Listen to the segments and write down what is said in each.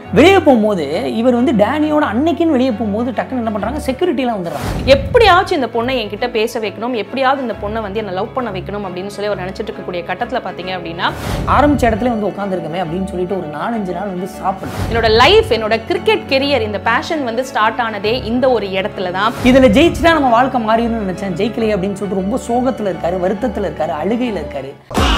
வெளியே போகும்போது இவர் வந்து டேனியோட அன்னைக்குன்னு வெளியே போகும்போது டக்குன்னு என்ன பண்ணுறாங்க செக்யூரிட்டிலாம் வந்துடுறாங்க எப்படியாச்சும் இந்த பொண்ணை என்கிட்ட பேச வைக்கணும் எப்படியாவது இந்த பொண்ணை வந்து என்ன லவ் பண்ண வைக்கணும் அப்படின்னு சொல்லி அவர் நினைச்சிட்டு இருக்கக்கூடிய கட்டத்தில் பார்த்தீங்க அப்படின்னா ஆரம்பிச்ச இடத்துல வந்து உட்காந்துருக்கமே அப்படின்னு சொல்லிட்டு ஒரு நாலஞ்சு நாள் வந்து சாப்பிடலாம் என்னோட லைஃப் என்னோட கிரிக்கெட் கெரியர் இந்த பேஷன் வந்து ஸ்டார்ட் ஆனதே இந்த ஒரு இடத்துல தான் இதில் ஜெயிச்சுட்டா நம்ம வாழ்க்கை மாறிடும்னு நினச்சேன் ஜெயிக்கலையே அப்படின்னு சொல்லிட்டு ரொம்ப சோகத்தில் இருக்காரு வருத்தத்தில் இருக்காரு அழுகையில் இருக்காரு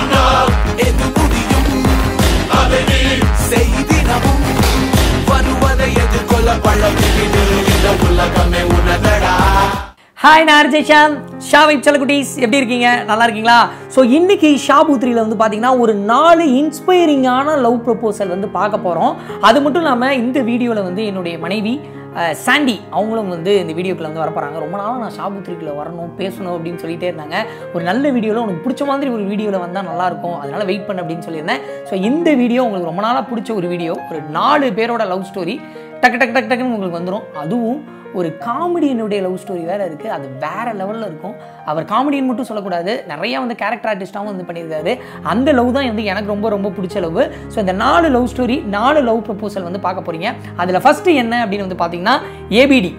எது முடியும் அதனை செய்திடமும் வருவதை எதிர்கொள்ள பழகிவிடு இந்த உலகமே உனதடா ஹாய் நான் அர்ஜய் ஷாம் ஷாவை செல்லக்குட்டீஸ் எப்படி இருக்கீங்க நல்லா இருக்கீங்களா ஸோ இன்னைக்கு ஷாபுத்ரியில் வந்து பார்த்தீங்கன்னா ஒரு நாலு இன்ஸ்பைரிங்கான லவ் ப்ரொபோசல் வந்து பார்க்க போகிறோம் அது மட்டும் இல்லாமல் இந்த வீடியோவில் வந்து என்னுடைய மனைவி அஹ், சாண்டி அவங்களும் வந்து இந்த வீடியோக்குள்ள வந்து வரப்போகிறாங்க ரொம்ப நாளாக நான் ஷாபுத்ரிக்குள்ள வரணும் பேசணும் அப்படின்னு சொல்லிட்டே இருந்தாங்க ஒரு நல்ல வீடியோவில் உனக்கு பிடிச்ச மாதிரி ஒரு வீடியோவில் வந்தால் நல்லாயிருக்கும் அதனால் வெயிட் பண்ண அப்படின்னு சொல்லியிருந்தேன் ஸோ இந்த வீடியோ உங்களுக்கு ரொம்ப நாளாக பிடிச்ச ஒரு வீடியோ ஒரு நாலு பேரோட லவ் ஸ்டோரி டக்கு டக்கு டக்கு டக்குன்னு உங்களுக்கு வந்துடும் அதுவும் ஒரு காமெடியனுடைய லவ் ஸ்டோரி வேறு இருக்குது அது வேறு லெவலில் இருக்கும் அவர் காமெடியன் மட்டும் சொல்லக்கூடாது நிறையா வந்து கேரக்டர் ஆர்டிஸ்ட்டாகவும் வந்து பண்ணியிருக்காரு அந்த லவ் தான் வந்து எனக்கு ரொம்ப ரொம்ப பிடிச்ச லவ் ஸோ இந்த நாலு லவ் ஸ்டோரி நாலு லவ் ப்ரப்போசல் வந்து பார்க்க போகிறீங்க அதில் ஃபஸ்ட்டு என்ன அப்படின்னு வந்து பார்த்தீங்கன்னா ஏபிடி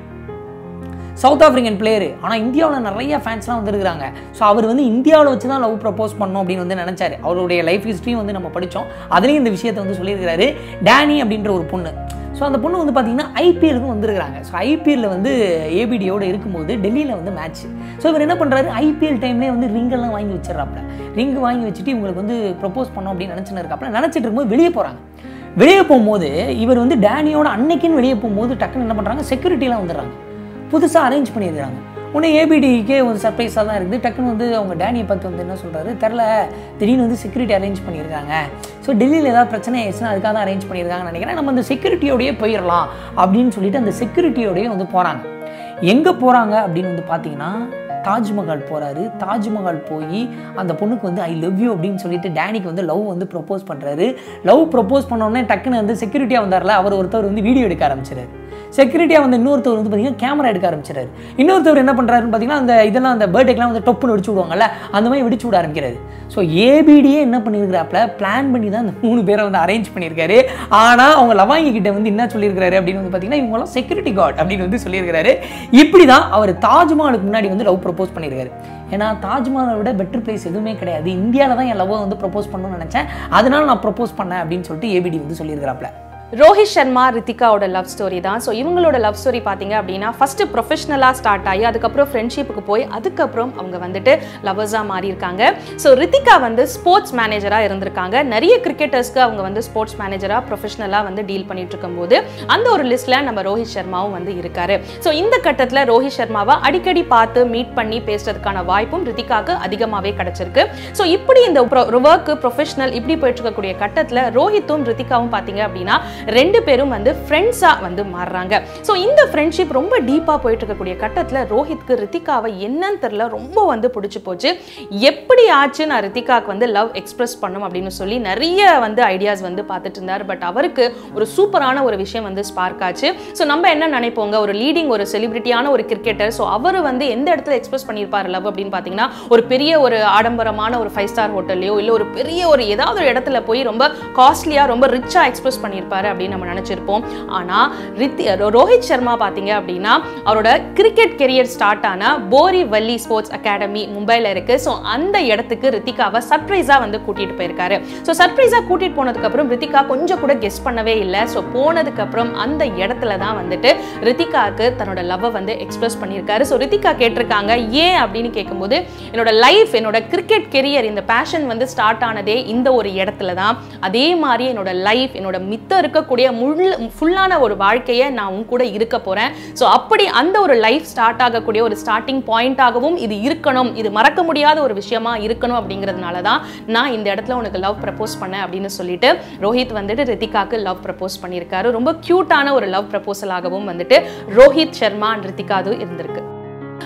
சவுத் ஆஃப்ரிக்கன் பிளேயர் ஆனால் இந்தியாவில் நிறைய ஃபேன்ஸ்லாம் வந்துருக்காங்க ஸோ அவர் வந்து இந்தியாவில் வச்சு தான் லவ் ப்ரப்போஸ் பண்ணணும் அப்படின்னு வந்து நினச்சாரு அவருடைய லைஃப் ஹிஸ்ட்ரியும் வந்து நம்ம படித்தோம் அதுலேயும் இந்த விஷயத்தை வந்து சொல்லியிருக்கிறாரு டேனி அப்படின்ற ஒரு பொண்ணு ஸோ அந்த பொண்ணு வந்து பார்த்தீங்கன்னா ஐபிஎலுக்கும் வந்திருக்காங்க ஸோ ஐபிஎல்லில் வந்து ஏபிடியோட இருக்கும்போது டெல்லியில் வந்து மேட்ச் ஸோ இவர் என்ன பண்ணுறாரு ஐபிஎல் டைம்லேயே வந்து ரிங்கெல்லாம் வாங்கி வச்சிடறாப்புல ரிங் வாங்கி வச்சுட்டு இவங்களுக்கு வந்து ப்ரப்போஸ் பண்ணோம் அப்படின்னு நினச்சின்னு இருக்காப்புல நினச்சிட்டு இருக்கும்போது வெளியே போகிறாங்க வெளியே போகும்போது இவர் வந்து டேனியோட அன்னைக்குன்னு வெளியே போகும்போது டக்குன்னு என்ன பண்ணுறாங்க செக்யூரிட்டிலாம் வந்துடுறாங்க புதுசாக அரேஞ்ச் பண்ணியிருக்காங்க உடனே ஏபிடிக்கே ஒரு சர்ப்ரைஸாக தான் இருக்குது டக்குன்னு வந்து அவங்க டேனியை பார்த்து வந்து என்ன சொல்கிறாரு தெரில திடீர்னு வந்து செக்யூரிட்டி அரேஞ்ச் பண்ணியிருக்காங்க ஸோ டெல்லியில் ஏதாவது பிரச்சனை ஆயிடுச்சுன்னா அதுக்காக தான் அரேஞ்ச் பண்ணியிருக்காங்கன்னு நினைக்கிறேன் நம்ம அந்த செக்யூரிட்டியோடயே போயிடலாம் அப்படின்னு சொல்லிட்டு அந்த செக்யூரிட்டியோடயே வந்து போகிறாங்க எங்கே போகிறாங்க அப்படின்னு வந்து பார்த்தீங்கன்னா தாஜ்மஹால் போகிறாரு தாஜ்மஹால் போய் அந்த பொண்ணுக்கு வந்து ஐ லவ் யூ அப்படின்னு சொல்லிட்டு டேனிக்கு வந்து லவ் வந்து ப்ரப்போஸ் பண்ணுறாரு லவ் ப்ரப்போஸ் உடனே டக்குன்னு வந்து செக்யூரிட்டியாக வந்தார்ல அவர் ஒருத்தர் வந்து வீடியோ எடுக்க ஆரம்பிச்சிடாரு செக்யூரிட்டியாக வந்து இன்னொருத்தவர் வந்து பார்த்தீங்கன்னா கேமரா எடுக்க ஆரம்பிச்சிடாரு இன்னொருத்தவர் என்ன பண்ணுறாருன்னு பார்த்தீங்கன்னா அந்த இதெல்லாம் அந்த பர்த்டேக்கெலாம் வந்து டொப்புன்னு வெடிச்சு விடுவாங்கல்ல அந்த மாதிரி வெடிச்சு விட ஆரம்பிக்கிறாரு ஸோ ஏபிடியே என்ன பண்ணியிருக்கிறாப்புல பிளான் பண்ணி தான் அந்த மூணு பேரை வந்து அரேஞ்ச் பண்ணியிருக்காரு ஆனால் அவங்க லவாங்கி கிட்ட வந்து என்ன சொல்லியிருக்காரு அப்படின்னு வந்து பார்த்தீங்கன்னா இவங்களாம் செக்யூரிட்டி கார்டு அப்படின்னு வந்து சொல்லியிருக்காரு இப்படி தான் அவர் தாஜ்மஹாலுக்கு முன்னாடி வந்து லவ் ப்ரப்போஸ் பண்ணியிருக்காரு ஏன்னா தாஜ்மஹாலை விட பெட்டர் பிளேஸ் எதுவுமே கிடையாது இந்தியாவில் தான் என் லவ்வை வந்து ப்ரப்போஸ் பண்ணணும்னு நினச்சேன் அதனால நான் ப்ரப்போஸ் பண்ணேன் அப்படின்னு சொல்லிட்டு ஏபிடி வந்து சொல்லியிருக்கிறாப்புல ரோஹித் சர்மா ரித்திகாவோட லவ் ஸ்டோரி தான் ஸோ இவங்களோட லவ் ஸ்டோரி பார்த்தீங்க அப்படின்னா ஃபர்ஸ்ட் ப்ரொஃபஷனலாக ஸ்டார்ட் ஆகி அதுக்கப்புறம் ஃப்ரெண்ட்ஷிப்புக்கு போய் அதுக்கப்புறம் அவங்க வந்துட்டு லவர்ஸாக மாறி இருக்காங்க ஸோ ரித்திகா வந்து ஸ்போர்ட்ஸ் மேனேஜராக இருந்திருக்காங்க நிறைய கிரிக்கெட்டர்ஸ்க்கு அவங்க வந்து ஸ்போர்ட்ஸ் மேனேஜராக ப்ரொஃபஷனலாக வந்து டீல் பண்ணிட்டு இருக்கும்போது அந்த ஒரு லிஸ்ட்ல நம்ம ரோஹித் சர்மாவும் வந்து இருக்காரு ஸோ இந்த கட்டத்தில் ரோஹித் சர்மாவை அடிக்கடி பார்த்து மீட் பண்ணி பேசுறதுக்கான வாய்ப்பும் ரித்திகாக்கு அதிகமாகவே கிடைச்சிருக்கு ஸோ இப்படி இந்த ஒர்க்கு ப்ரொஃபஷனல் இப்படி போயிட்டு இருக்கக்கூடிய கட்டத்தில் ரோஹித்தும் ரித்திகாவும் பார்த்தீங்க அப்படின்னா ரெண்டு பேரும் வந்து ஃப்ரெண்ட்ஸாக வந்து மாறுறாங்க ஸோ இந்த ஃப்ரெண்ட்ஷிப் ரொம்ப டீப்பாக போயிட்டு இருக்கக்கூடிய கட்டத்தில் ரோஹித்க்கு ரித்திகாவை என்னன்னு தெரில ரொம்ப வந்து பிடிச்சி போச்சு எப்படி ஆச்சு நான் ரித்திகாவுக்கு வந்து லவ் எக்ஸ்பிரஸ் பண்ணும் அப்படின்னு சொல்லி நிறைய வந்து ஐடியாஸ் வந்து பார்த்துட்டு இருந்தார் பட் அவருக்கு ஒரு சூப்பரான ஒரு விஷயம் வந்து ஸ்பார்க் ஆச்சு ஸோ நம்ம என்ன நினைப்போங்க ஒரு லீடிங் ஒரு செலிபிரிட்டியான ஒரு கிரிக்கெட்டர் ஸோ அவர் வந்து எந்த இடத்துல எக்ஸ்பிரஸ் பண்ணியிருப்பார் லவ் அப்படின்னு பார்த்தீங்கன்னா ஒரு பெரிய ஒரு ஆடம்பரமான ஒரு ஃபைவ் ஸ்டார் ஹோட்டல்லையோ இல்லை ஒரு பெரிய ஒரு ஏதாவது ஒரு இடத்துல போய் ரொம்ப காஸ்ட்லியாக ரொம்ப ரிச்சாக எக்ஸ்பிரஸ் பண்ணியிருப்பாரு அப்படின்னு நம்ம நினச்சிருப்போம் ஆனால் ரித்தி ரோ- ரோஹித் சர்மா பார்த்தீங்க அப்படின்னா அவரோட கிரிக்கெட் கெரியர் ஸ்டார்ட் ஆன போரி வள்ளி ஸ்போர்ட்ஸ் அகாடமி மும்பையில் இருக்கு ஸோ அந்த இடத்துக்கு ரித்திகாவை சர்ப்ரைஸாக வந்து கூட்டிட்டு போயிருக்காரு ஸோ சர்ப்ரைஸாக கூட்டிட்டு போனதுக்கப்புறம் ரித்திகா கொஞ்சம் கூட கெஸ் பண்ணவே இல்லை ஸோ போனதுக்கப்புறம் அந்த இடத்துல தான் வந்துட்டு ரித்திகாவுக்கு தன்னோட லவ்வை வந்து எக்ஸ்பிரஸ் பண்ணியிருக்காரு ஸோ ரித்திகா கேட்டிருக்காங்க ஏன் அப்படின்னு கேட்கும்போது என்னோட லைஃப் என்னோட கிரிக்கெட் கெரியர் இந்த பேஷன் வந்து ஸ்டார்ட் ஆனதே இந்த ஒரு இடத்துல தான் அதே மாதிரி என்னோட லைஃப் என்னோட மித்த இருக்கக்கூடிய முழு ஃபுல்லான ஒரு வாழ்க்கையை நான் உன் கூட இருக்க போறேன் ஸோ அப்படி அந்த ஒரு லைஃப் ஸ்டார்ட் ஆகக்கூடிய ஒரு ஸ்டார்டிங் பாயிண்டாகவும் இது இருக்கணும் இது மறக்க முடியாத ஒரு விஷயமா இருக்கணும் அப்படிங்கிறதுனால தான் நான் இந்த இடத்துல உனக்கு லவ் ப்ரப்போஸ் பண்ணேன் அப்படின்னு சொல்லிட்டு ரோஹித் வந்துட்டு ரித்திகாக்கு லவ் ப்ரப்போஸ் பண்ணியிருக்காரு ரொம்ப க்யூட்டான ஒரு லவ் ப்ரப்போசலாகவும் வந்துட்டு ரோஹித் சர்மா அண்ட் ரித்திகா அது இருந்திருக்கு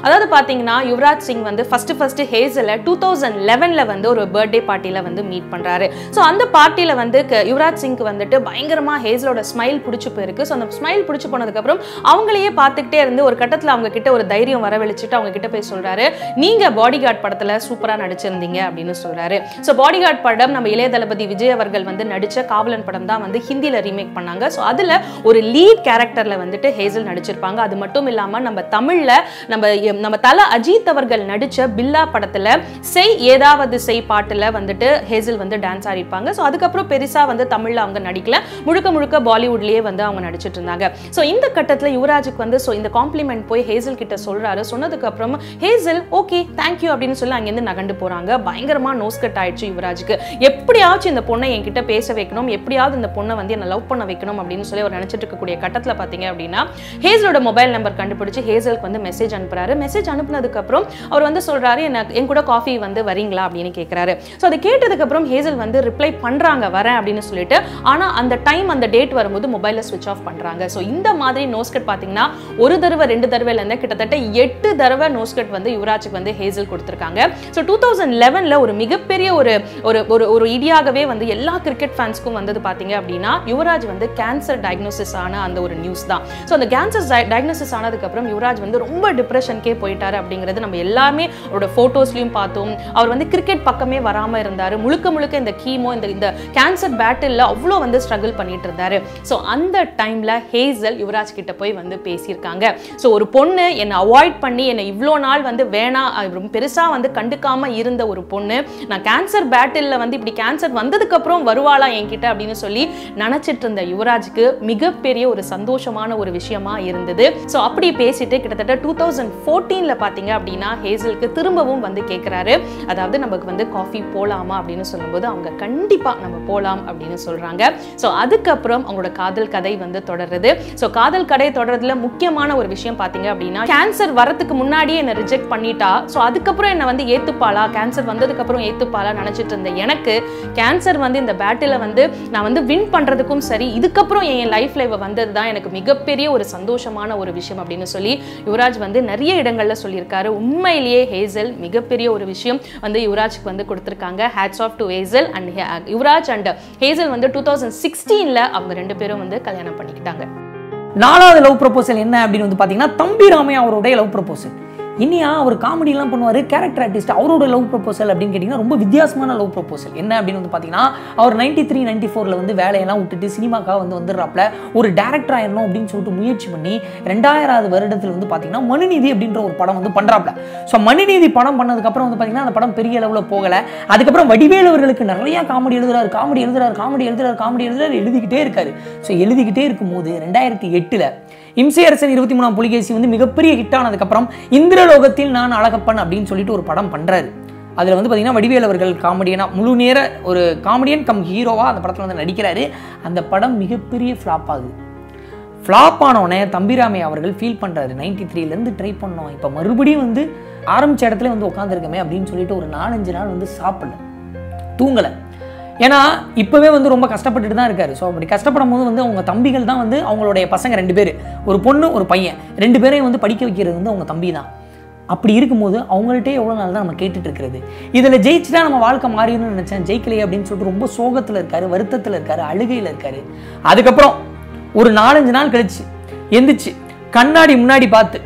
அதாவது பார்த்தீங்கன்னா யுவராஜ் சிங் வந்து ஃபர்ஸ்ட் ஃபர்ஸ்ட் ஹேசலை டூ தௌசண்ட் லெவனில் வந்து ஒரு பர்த்டே பார்ட்டியில் வந்து மீட் பண்ணுறாரு ஸோ அந்த பார்ட்டியில் வந்து க- யுவராஜ் சிங்க்கு வந்துட்டு பயங்கரமாக ஹேசலோட ஸ்மைல் பிடிச்சி போயிருக்கு ஸோ அந்த ஸ்மைல் பிடிச்சி போனதுக்கப்புறம் அவங்களையே பார்த்துக்கிட்டே இருந்து ஒரு கட்டத்தில் அவங்க கிட்ட ஒரு தைரியம் வரவழைச்சிட்டு அவங்க கிட்ட போய் சொல்றாரு நீங்க பாடி கார்டு படத்தில் சூப்பராக நடிச்சிருந்தீங்க அப்படின்னு சொல்றாரு ஸோ பாடி கார்டு படம் நம்ம இளைய தளபதி விஜய் அவர்கள் வந்து நடிச்ச காவலன் படம் தான் வந்து ஹிந்தியில் ரீமேக் பண்ணாங்க ஸோ அதில் ஒரு லீட் கேரக்டரில் வந்துட்டு ஹேசல் நடிச்சிருப்பாங்க அது மட்டும் இல்லாமல் நம்ம தமிழில் நம்ம நம்ம தல அஜித் அவர்கள் நடிச்ச பில்லா படத்தில் செய் ஏதாவது செய் பாட்டில் வந்துட்டு ஹேசல் வந்து டான்ஸ் ஆடிருப்பாங்க ஸோ அதுக்கப்புறம் பெருசாக வந்து தமிழில் அவங்க நடிக்கல முழுக்க முழுக்க பாலிவுட்லேயே வந்து அவங்க நடிச்சிட்டு இருந்தாங்க ஸோ இந்த கட்டத்தில் யுவராஜுக்கு வந்து ஸோ இந்த காம்ப்ளிமெண்ட் போய் ஹேசல் கிட்ட சொல்றாரு சொன்னதுக்கு அப்புறம் ஹேசல் ஓகே தேங்க்யூ அப்படின்னு சொல்லி அங்கேருந்து நகண்டு போறாங்க பயங்கரமா நோஸ் கட் ஆயிடுச்சு யுவராஜுக்கு எப்படியாச்சும் இந்த பொண்ணை என்கிட்ட பேச வைக்கணும் எப்படியாவது இந்த பொண்ணை வந்து என்ன லவ் பண்ண வைக்கணும் அப்படின்னு சொல்லி அவர் நினைச்சிட்டு இருக்கக்கூடிய கட்டத்தில் பார்த்தீங்க அப்படின்னா ஹேசலோட மொபைல் நம்பர் கண்டுபிடிச்சு ஹேசலுக்கு வந்து மெசேஜ் அனுப்புறாரு மெசேஜ் அனுப்புனதுக்கு அப்புறம் அவர் வந்து சொல்றாரு எனக்கு என் கூட காஃபி வந்து வரீங்களா அப்படின்னு கேட்குறாரு ஸோ அதை கேட்டதுக்கு அப்புறம் ஹேசல் வந்து ரிப்ளை பண்றாங்க வரேன் அப்படின்னு சொல்லிட்டு ஆனா அந்த டைம் அந்த டேட் வரும்போது மொபைலை ஸ்விட்ச் ஆஃப் பண்றாங்க ஸோ இந்த மாதிரி நோஸ்கட் பார்த்தீங்கன்னா ஒரு தடவை ரெண்டு தடவைல இருந்து கிட்டத்தட்ட எட்டு தடவை நோஸ்கட் வந்து யுவராஜுக்கு வந்து ஹேசல் கொடுத்துருக்காங்க ஸோ டூ தௌசண்ட் லெவனில் ஒரு மிகப்பெரிய ஒரு ஒரு ஒரு ஒரு இடியாகவே வந்து எல்லா கிரிக்கெட் ஃபேன்ஸ்க்கும் வந்தது பார்த்தீங்க அப்படின்னா யுவராஜ் வந்து கேன்சர் டயக்னோசிஸ் ஆன அந்த ஒரு நியூஸ் தான் ஸோ அந்த கேன்சர் டயக்னோசிஸ் ஆனதுக்கப்புறம் யுவராஜ் வந்து ரொம்ப டிப்ரெஷனுக்கே போயிட்டாரு அப்படிங்கிறது நம்ம எல்லாமே அவரோட ஃபோட்டோஸ்லையும் பார்த்தோம் அவர் வந்து கிரிக்கெட் பக்கமே வராமல் இருந்தார் முழுக்க முழுக்க இந்த கீமோ இந்த இந்த கேன்சர் பேட்டிலில் அவ்வளோ வந்து ஸ்ட்ரகிள் பண்ணிட்டு இருந்தாரு ஸோ அந்த டைமில் ஹேசல் யுவராஜ் கிட்ட போய் வந்து பேசியிருக்காங்க ஸோ ஒரு பொண்ணு என்னை அவாய்ட் பண்ணி என்னை இவ்வளோ நாள் வந்து வேணாம் அஹ் ரொம்ப பெருசாக வந்து கண்டுக்காம இருந்த ஒரு பொண்ணு நான் கேன்சர் பேட்டிலில் வந்து இப்படி கேன்சர் வந்ததுக்கப்புறம் வருவாளா என்கிட்ட அப்படின்னு சொல்லி நினச்சிட்டு இருந்த யுவராஜுக்கு மிகப்பெரிய ஒரு சந்தோஷமான ஒரு விஷயமா இருந்தது ஸோ அப்படி பேசிட்டு கிட்டத்தட்ட டூ தௌசண்ட் ஃபோர்டீனில் பார்த்தீங்க அப்படின்னா ஹேசலுக்கு திரும்பவும் வந்து கேட்குறாரு அதாவது நமக்கு வந்து காஃபி போலாமா அப்படின்னு சொல்லும்போது அவங்க கண்டிப்பாக நம்ம போகலாம் அப்படின்னு சொல்கிறாங்க ஸோ அதுக்கப்புறம் அவங்களோட காதல் கதை வந்து தொடருது ஸோ காதல் கதை தொடர்றதுல முக்கியமான ஒரு விஷயம் பார்த்தீங்க அப்படின்னா கேன்சர் வரதுக்கு முன்னாடியே என்னை ரிஜெக்ட் பண்ணிட்டா ஸோ அதுக்கப்புறம் என்னை வந்து ஏற்றுப்பாளா கேன்சர் வந்ததுக்கப்புறம் ஏற்றுப்பாளா நினச்சிட்டு இருந்தேன் எனக்கு கேன்சர் வந்து இந்த பேட்டில் வந்து நான் வந்து வின் பண்ணுறதுக்கும் சரி இதுக்கப்புறம் என் லைஃப்ல இவ வந்தது தான் எனக்கு மிகப்பெரிய ஒரு சந்தோஷமான ஒரு விஷயம் அப்படின்னு சொல்லி யுவராஜ் வந்து நிறைய இடங்கள்ல சொல்லியிருக்காரு உண்மையிலேயே ஹேசல் மிகப்பெரிய ஒரு விஷயம் வந்து யுவராஜ்க்கு வந்து கொடுத்துருக்காங்க hats off to Hazel and Yuvraj and Hazel வந்து டூ தௌசண்ட் சிக்ஸ்டீனில் அவங்க ரெண்டு பேரும் வந்து கல்யாணம் பண்ணிக்கிட்டாங்க நாலாவது லவ் ப்ரொபோசல் என்ன அப்படின்னு வந்து பார்த்தீங்கன்னா தம்பி ராமையா அவருடைய லவ் ப்ரொபோசல் இனியா அவர் காமெடிலாம் பண்ணுவார் கேரக்டர் ஆர்டிஸ்ட் அவரோட லவ் ப்ரொபோசல் அப்படின்னு கேட்டிங்கன்னா ரொம்ப வித்தியாசமான லவ் ப்ரொபோசல் என்ன அப்படின்னு வந்து பார்த்தீங்கன்னா அவர் நைன்டி த்ரீ நைன்டி ஃபோரில் வந்து வேலையெல்லாம் விட்டுட்டு சினிமாக்காக வந்து வந்துடுறாப்புல ஒரு டேரக்டர் ஆயிடணும் அப்படின்னு சொல்லிட்டு முயற்சி பண்ணி ரெண்டாயிராவது வருடத்தில் வந்து பார்த்தீங்கன்னா மனுநீதி அப்படின்ற ஒரு படம் வந்து பண்ணுறாப்புல ஸோ மனுநீதி படம் பண்ணதுக்கப்புறம் வந்து பார்த்தீங்கன்னா அந்த படம் பெரிய லெவலில் போகலை அதுக்கப்புறம் வடிவேலு அவர்களுக்கு நிறைய காமெடி எழுதுறாரு காமெடி எழுதுறாரு காமெடி எழுதுறாரு காமெடி எழுதுறாரு எழுதிக்கிட்டே இருக்காரு ஸோ எழுதிக்கிட்டே இருக்கும்போது ரெண்டாயிரத்தி எட்டில் இம்சையரசன் இருபத்தி மூணாம் புலிகேசி வந்து மிகப்பெரிய ஹிட் ஆனதுக்கப்புறம் இந்திரலோகத்தில் நான் அழகப்பன் அப்படின்னு சொல்லிட்டு ஒரு படம் பண்ணுறாரு அதில் வந்து பார்த்தீங்கன்னா வடிவேல் அவர்கள் காமெடியனாக முழு நேர ஒரு காமெடியன் கம் ஹீரோவாக அந்த படத்தில் வந்து நடிக்கிறாரு அந்த படம் மிகப்பெரிய ஃப்ளாப் ஆகுது ஃப்ளாப் ஆனோடனே தம்பிராமை அவர்கள் ஃபீல் பண்ணுறாரு நைன்டி த்ரீலேருந்து ட்ரை பண்ணோம் இப்போ மறுபடியும் வந்து ஆரம்பிச்ச இடத்துல வந்து உட்காந்துருக்கமே அப்படின்னு சொல்லிட்டு ஒரு நாலஞ்சு நாள் வந்து சாப்பிடல தூங்கலை ஏன்னா இப்போவே வந்து ரொம்ப கஷ்டப்பட்டுட்டு தான் இருக்காரு ஸோ அப்படி கஷ்டப்படும் போது வந்து அவங்க தம்பிகள் தான் வந்து அவங்களுடைய பசங்க ரெண்டு பேர் ஒரு பொண்ணு ஒரு பையன் ரெண்டு பேரையும் வந்து படிக்க வைக்கிறது வந்து அவங்க தம்பி தான் அப்படி இருக்கும்போது அவங்கள்ட்டே எவ்வளோ நாள் தான் நம்ம கேட்டுட்டு இருக்கிறது இதில் ஜெயிச்சுட்டா நம்ம வாழ்க்கை மாறிடும்னு நினச்சேன் ஜெயிக்கலையே அப்படின்னு சொல்லிட்டு ரொம்ப சோகத்தில் இருக்காரு வருத்தத்தில் இருக்காரு அழுகையில் இருக்காரு அதுக்கப்புறம் ஒரு நாலஞ்சு நாள் கழிச்சு எந்திரிச்சு கண்ணாடி முன்னாடி பார்த்து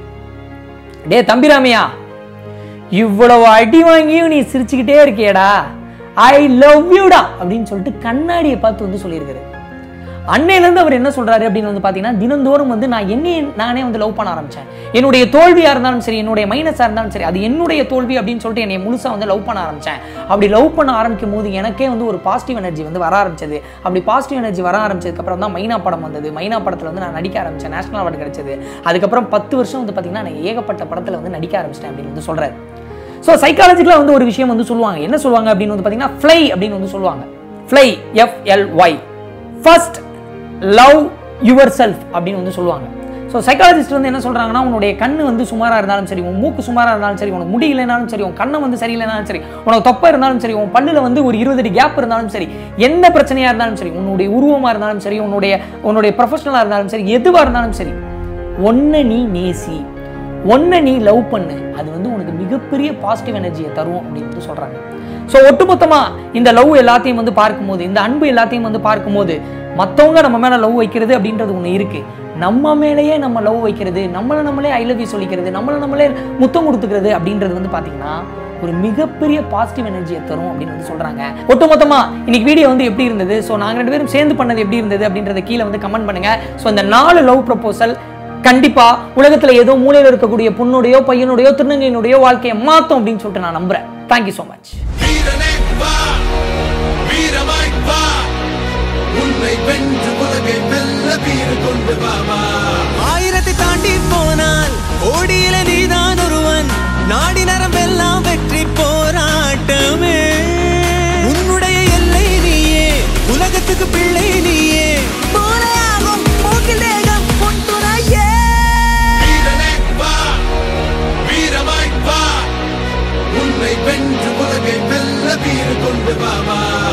டே தம்பிராமையா இவ்வளவு அடி வாங்கியும் நீ சிரிச்சுக்கிட்டே இருக்கியேடா ஐ லவ் யூடா அப்படின்னு சொல்லிட்டு கண்ணாடியை பார்த்து வந்து சொல்லியிருக்காரு அன்னையிலேருந்து அவர் என்ன சொல்றாரு அப்படின்னு வந்து பார்த்தீங்கன்னா தினந்தோறும் வந்து நான் என்னையே நானே வந்து லவ் பண்ண ஆரம்பிச்சேன் என்னுடைய தோல்வியாக இருந்தாலும் சரி என்னுடைய மைனஸாக இருந்தாலும் சரி அது என்னுடைய தோல்வி அப்படின்னு சொல்லிட்டு என்னை முழுசாக வந்து லவ் பண்ண ஆரம்பிச்சேன் அப்படி லவ் பண்ண ஆரம்பிக்கும் போது எனக்கே வந்து ஒரு பாசிட்டிவ் எனர்ஜி வந்து வர ஆரம்பிச்சது அப்படி பாசிட்டிவ் எனர்ஜி வர ஆரம்பிச்சதுக்கப்புறம் தான் மைனா படம் வந்தது மைனா படத்தில் வந்து நான் நடிக்க ஆரம்பிச்சேன் நேஷனல் அவார்டு கிடைச்சது அதுக்கப்புறம் பத்து வருஷம் வந்து பார்த்தீங்கன்னா நான் ஏகப்பட்ட படத்தில் வந்து நடிக்க ஆரம்பிச்சிட்டேன் அப்படின்னு வந்து சொல்றாரு ஸோ சைக்காலஜிக்கலாக வந்து ஒரு விஷயம் வந்து சொல்லுவாங்க என்ன சொல்லுவாங்க அப்படின்னு வந்து பார்த்தீங்கன்னா ஃப்ளை அப்படின்னு வந்து சொல்லுவாங்க fly F L Y first love yourself அப்படின்னு வந்து சொல்லுவாங்க ஸோ சைக்காலஜிஸ்ட் வந்து என்ன சொல்கிறாங்கன்னா உன்னுடைய கண்ணு வந்து சுமாராக இருந்தாலும் சரி உன் மூக்கு சுமாராக இருந்தாலும் சரி உனக்கு முடி இல்லைனாலும் சரி உன் கண்ணை வந்து சரியில்லைனாலும் சரி உனக்கு தொப்பை இருந்தாலும் சரி உன் பல்லில் வந்து ஒரு இருபது அடி கேப் இருந்தாலும் சரி எந்த பிரச்சனையாக இருந்தாலும் சரி உன்னுடைய உருவமாக இருந்தாலும் சரி உன்னுடைய உன்னுடைய ப்ரொஃபஷனலாக இருந்தாலும் சரி எதுவாக இருந்தாலும் சரி ஒன்றை நீ நேசி ஒன்றை நீ லவ் பண்ணு அது வந்து உனக்கு மிகப்பெரிய பாசிட்டிவ் எனர்ஜியை தரும் அப்படின்னு வந்து சொல்கிறாங்க ஸோ ஒட்டுமொத்தமாக இந்த லவ் எல்லாத்தையும் வந்து பார்க்கும்போது இந்த அன்பு எல்லாத்தையும் வந்து பார்க்கும்போது மற்றவங்க நம்ம மேலே லவ் வைக்கிறது அப்படின்றது ஒன்று இருக்குது நம்ம மேலேயே நம்ம லவ் வைக்கிறது நம்மளை நம்மளே ஐ லவ் யூ சொல்லிக்கிறது நம்மளை நம்மளே முத்தம் கொடுத்துக்கிறது அப்படின்றது வந்து பார்த்தீங்கன்னா ஒரு மிகப்பெரிய பாசிட்டிவ் எனர்ஜியை தரும் அப்படின்னு வந்து சொல்றாங்க ஒட்டுமொத்தமா இன்னைக்கு வீடியோ வந்து எப்படி இருந்தது ஸோ நாங்க ரெண்டு பேரும் சேர்ந்து பண்ணது எப்படி இருந்தது அப்படின்றத கீழே வந்து கமெண்ட் பண்ணுங்க ஸோ இந்த நாலு லவ் ப்ரப்போசல் கண்டிப்பா உலகத்துல ஏதோ மூலையில இருக்கக்கூடிய பொண்ணுடையோ பையனுடையோ திருநங்கையினுடையோ வாழ்க்கையை மாத்தும் அப்படின்னு சொல்லிட்டு நான் நம்புறேன் தேங்க்யூ ஸோ மச் வீரனே வா வீரமாய் வா உன்னை வென்று உலகை வெல்ல வீறு கொண்டு வா வா ஆயிரத்தை தாண்டி போனால் கோடியில நீதான் ஒருவன் நாடி நரம்பெல்லாம் வெற்றி போராட்டமே உன்னுடைய எல்லை நீயே உலகத்துக்கு பிள்ளை நீயே போலையாகும் மூக்கில் தேகம் உன் துணையே வீரனே வா வீரமாய் வா உன்னை வென்று உலகை வெல்ல வீறு கொண்டு வா வா